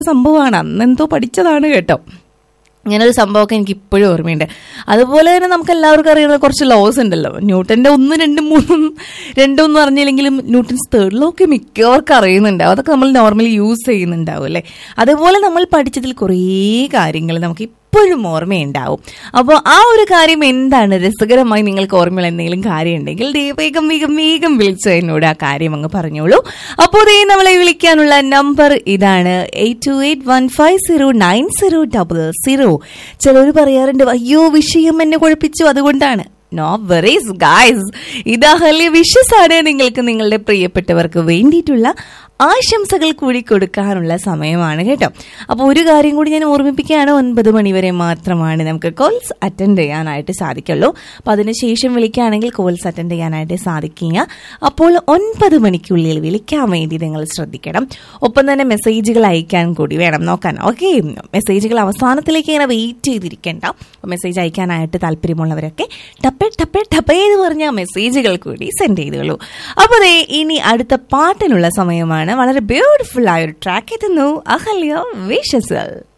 സംഭവമാണ് അന്നെന്തോ പഠിച്ചതാണ് കേട്ടോ ഇങ്ങനെ ഒരു സംഭവമൊക്കെ എനിക്ക് ഇപ്പോഴും ഓർമ്മയുണ്ട് അതുപോലെ തന്നെ നമുക്ക് എല്ലാവർക്കും അറിയുന്ന കുറച്ച് ലോസ് ഉണ്ടല്ലോ ന്യൂട്ടന്റെ ഒന്ന് രണ്ടും മൂന്നും രണ്ടും ഒന്നും അറിഞ്ഞില്ലെങ്കിലും ന്യൂട്ടൻസ് തേർഡ് ലോ ഒക്കെ മിക്കവർക്കും അറിയുന്നുണ്ടാവും അതൊക്കെ നമ്മൾ നോർമലി യൂസ് ചെയ്യുന്നുണ്ടാവും അല്ലേ അതുപോലെ നമ്മൾ പഠിച്ചതിൽ കുറേ കാര്യങ്ങൾ നമുക്ക് എപ്പോഴും ഓർമ്മയുണ്ടാവും അപ്പോൾ ആ ഒരു കാര്യം എന്താണ് രസകരമായി നിങ്ങൾക്ക് ഓർമ്മയുള്ള എന്തെങ്കിലും കാര്യം ഉണ്ടെങ്കിൽ ദേ വേഗം വേഗം വേഗം വിളിച്ച് എന്നോട് ആ കാര്യം അങ്ങ് പറഞ്ഞോളൂ അപ്പോൾ ദേ നമ്മളെ വിളിക്കാനുള്ള നമ്പർ ഇതാണ് eight two eight one five zero nine zero double zero ചിലർ പറയാറുണ്ട് അയ്യോ വിഷയം എന്നെ കുഴപ്പിച്ചു അതുകൊണ്ടാണ് നോ വെറീസ് ഗായ്സ് ഇതാ ഹലിയ വിഷസ് ആണ് നിങ്ങൾക്ക് നിങ്ങളുടെ പ്രിയപ്പെട്ടവർക്ക് വേണ്ടിയിട്ടുള്ള ആശംസകൾ കൂടി കൊടുക്കാനുള്ള സമയമാണ് കേട്ടോ അപ്പോൾ ഒരു കാര്യം കൂടി ഞാൻ ഓർമ്മിപ്പിക്കുകയാണ് ഒൻപത് മണി വരെ മാത്രമാണ് നമുക്ക് കോൾസ് അറ്റൻഡ് ചെയ്യാനായിട്ട് സാധിക്കുള്ളൂ അപ്പോൾ അതിനുശേഷം വിളിക്കുകയാണെങ്കിൽ കോൾസ് അറ്റൻഡ് ചെയ്യാനായിട്ട് സാധിക്കില്ല അപ്പോൾ ഒൻപത് മണിക്കുള്ളിൽ വിളിക്കാൻ വേണ്ടി നിങ്ങൾ ശ്രദ്ധിക്കണം ഒപ്പം തന്നെ മെസ്സേജുകൾ അയക്കാൻ കൂടി വേണം നോക്കാൻ ഓക്കെ മെസ്സേജുകൾ അവസാനത്തിലേക്ക് ഇങ്ങനെ വെയിറ്റ് ചെയ്തിരിക്കേണ്ട മെസ്സേജ് അയക്കാനായിട്ട് താല്പര്യമുള്ളവരൊക്കെ ടപ്പേ ടപ്പേ ടപ്പേ എന്ന് പറഞ്ഞ മെസ്സേജുകൾ കൂടി സെൻഡ് ചെയ്തോളൂ അപ്പോൾ ദേ ഇനി അടുത്ത പാട്ടിനുള്ള സമയമാണ് വളരെ ബ്യൂട്ടിഫുൾ ആയ ഒരു ട്രാക്ക് എത്തുന്നു അഹല്യ വിഷസൽ